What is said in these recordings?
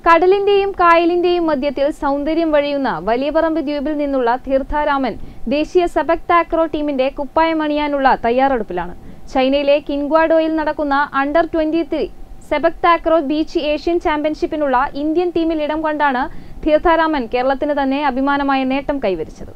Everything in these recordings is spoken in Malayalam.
കടലിന്റെയും കായലിന്റെയും മധ്യത്തിൽ സൗന്ദര്യം വഴിയുന്ന വലിയപറമ്പ് ദ്വീപിൽ നിന്നുള്ള തീർത്ഥാരാമൻ ദേശീയ സെബക് താക്രോ ടീമിന്റെ കുപ്പായമണിയാനുള്ള തയ്യാറെടുപ്പിലാണ് ചൈനയിലെ കിൻഗ്വാഡോയിൽ നടക്കുന്ന under twenty three sepak takraw beach Asian ചാമ്പ്യൻഷിപ്പിനുള്ള ഇന്ത്യൻ ടീമിൽ ഇടം കൊണ്ടാണ് തീർത്ഥാരാമൻ കേരളത്തിന് തന്നെ അഭിമാനമായ നേട്ടം കൈവരിച്ചത്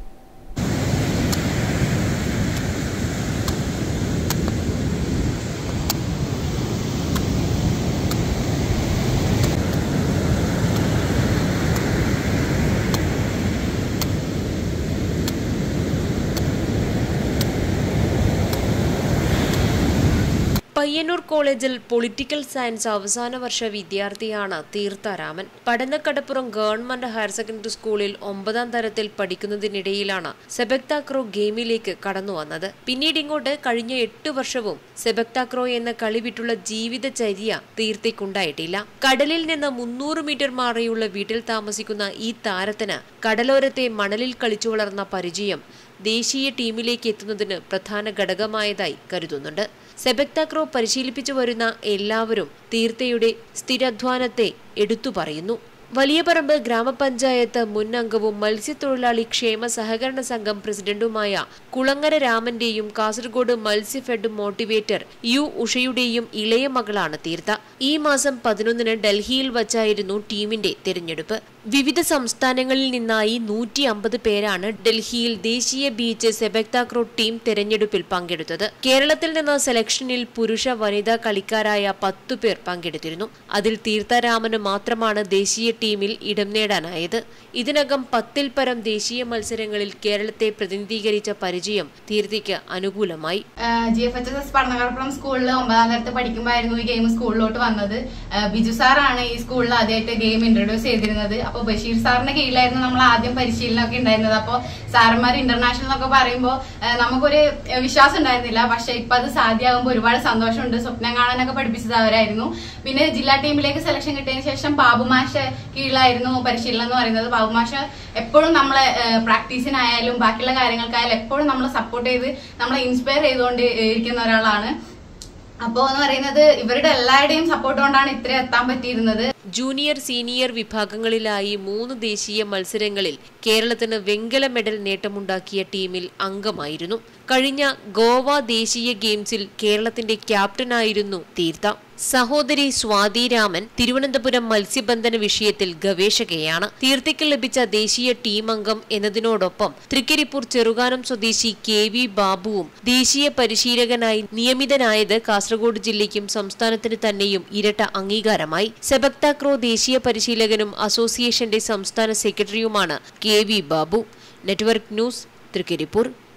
പയ്യന്നൂർ കോളേജിൽ പൊളിറ്റിക്കൽ സയൻസ് അവസാന വർഷ വിദ്യാർത്ഥിയാണ് Theertharaman Padanakkadappuram government higher secondary സ്കൂളിൽ ഒമ്പതാം തരത്തിൽ പഠിക്കുന്നതിനിടയിലാണ് സെബക്താക്രോ ഗെയിമിലേക്ക് കടന്നു വന്നത് പിന്നീട് ഇങ്ങോട്ട് കഴിഞ്ഞ എട്ട് വർഷവും സെബക്താക്രോ എന്ന കളി വിട്ടുള്ള ജീവിതചര്യ തീർത്തേക്കുണ്ടായിട്ടില്ല കടലിൽ നിന്ന് മുന്നൂറ് മീറ്റർ മാറിയുള്ള വീട്ടിൽ താമസിക്കുന്ന ഈ താരത്തിന് കടലോരത്തെ മണലിൽ കളിച്ചു വളർന്ന പരിചയം ദേശീയ ടീമിലേക്ക് എത്തുന്നതിന് പ്രധാന ഘടകമായതായി കരുതുന്നുണ്ട് സെബക്താക്രോ പരിശീലിപ്പിച്ചു വരുന്ന എല്ലാവരും തീർത്ഥയുടെ സ്ഥിരാധ്വാനത്തെ എടുത്തു പറയുന്നു വലിയപറമ്പ് ഗ്രാമപഞ്ചായത്ത് മുൻ അംഗവും മത്സ്യത്തൊഴിലാളി ക്ഷേമ സഹകരണ സംഘം പ്രസിഡന്റുമായ കുളങ്ങര രാമന്റെയും കാസർഗോഡ് മത്സ്യഫെഡ് മോട്ടിവേറ്റർ യു ഉഷയുടെയും ഇളയ മകളാണ് തീർത്ഥ ഈ മാസം പതിനൊന്നിന് ഡൽഹിയിൽ വച്ചായിരുന്നു ടീമിന്റെ തിരഞ്ഞെടുപ്പ് വിവിധ സംസ്ഥാനങ്ങളിൽ നിന്നായി നൂറ്റി അമ്പത് പേരാണ് ഡൽഹിയിൽ ദേശീയ ബീച്ച് സെബക്താക്രോ ടീം തെരഞ്ഞെടുപ്പിൽ പങ്കെടുത്തത് കേരളത്തിൽ നിന്ന് സെലക്ഷനിൽ പുരുഷ വനിതാ കളിക്കാരായ പത്തു പേർ പങ്കെടുത്തിരുന്നു അതിൽ തീർത്ഥാരാമന് മാത്രമാണ് ദേശീയ ടീമിൽ ഇടം നേടാനായത് ഇതിനകം പത്തിൽ പരം ദേശീയ മത്സരങ്ങളിൽ കേരളത്തെ പ്രതിനിധീകരിച്ച പരിചയം തീർത്ഥയ്ക്ക് അനുകൂലമായി G F H S S Padanakkadappuram സ്കൂളിൽ ഒമ്പതാം തരത്ത് പഠിക്കുമ്പോഴായിരുന്നു ഈ ഗെയിം സ്കൂളിലോട്ട് വന്നത് ആ, ബിജു സാറാണ് ഈ സ്കൂളിൽ ആദ്യമായിട്ട് ഗെയിം ഇൻട്രൊഡ്യൂസ് ചെയ്തിരുന്നത് അപ്പോൾ ബഷീർ സാറിന്റെ കീഴിലായിരുന്നു നമ്മൾ ആദ്യം പരിശീലനമൊക്കെ ഉണ്ടായിരുന്നത് അപ്പോൾ സാറന്മാർ ഇന്റർനാഷണൽ എന്നൊക്കെ പറയുമ്പോൾ നമുക്കൊരു വിശ്വാസം ഉണ്ടായിരുന്നില്ല പക്ഷെ ഇപ്പൊ അത് സാധ്യമാകുമ്പോൾ ഒരുപാട് സന്തോഷമുണ്ട് സ്വപ്നം കാണാനൊക്കെ പഠിപ്പിച്ചത് അവരായിരുന്നു പിന്നെ ജില്ലാ ടീമിലേക്ക് സെലക്ഷൻ കിട്ടിയതിന് ശേഷം ബാബുമാഷ കീഴിലായിരുന്നു പരിശീലനം എന്ന് പറയുന്നത് ബാബുമാഷ എപ്പോഴും നമ്മളെ പ്രാക്ടീസിനായാലും ബാക്കിയുള്ള കാര്യങ്ങൾക്കായാലും എപ്പോഴും നമ്മളെ സപ്പോർട്ട് ചെയ്ത് നമ്മളെ ഇൻസ്പയർ ചെയ്തുകൊണ്ട് ഇരിക്കുന്ന ഒരാളാണ് അപ്പോ എന്ന് പറയുന്നത് ഇവരുടെ എല്ലാവരുടെയും സപ്പോർട്ട് കൊണ്ടാണ് ഇത്ര എത്താൻ പറ്റിയിരുന്നത് ജൂനിയർ സീനിയർ വിഭാഗങ്ങളിലായി മൂന്ന് ദേശീയ മത്സരങ്ങളിൽ കേരളത്തിന് വെങ്കല മെഡൽ നേട്ടമുണ്ടാക്കിയ ടീമിൽ അംഗമായിരുന്നു കഴിഞ്ഞ ഗോവ ദേശീയ ഗെയിംസിൽ കേരളത്തിന്റെ ക്യാപ്റ്റനായിരുന്നു തീർത്ഥ സഹോദരി സ്വാതി രാമൻ തിരുവനന്തപുരം മത്സ്യബന്ധന വിഷയത്തിൽ ഗവേഷകയാണ് തീർത്ഥയ്ക്ക് ലഭിച്ച ദേശീയ ടീം അംഗം എന്നതിനോടൊപ്പം തൃക്കരിപ്പൂർ ചെറുകാനം സ്വദേശി കെ വി ബാബുവും ദേശീയ പരിശീലകനായി നിയമിതനായത് കാസർഗോഡ് ജില്ലയ്ക്കും സംസ്ഥാനത്തിന് തന്നെയും ഇരട്ട അംഗീകാരമായി സെബക്താക്രോ ദേശീയ പരിശീലകനും അസോസിയേഷന്റെ സംസ്ഥാന സെക്രട്ടറിയുമാണ് K V Babu network news Trikaripur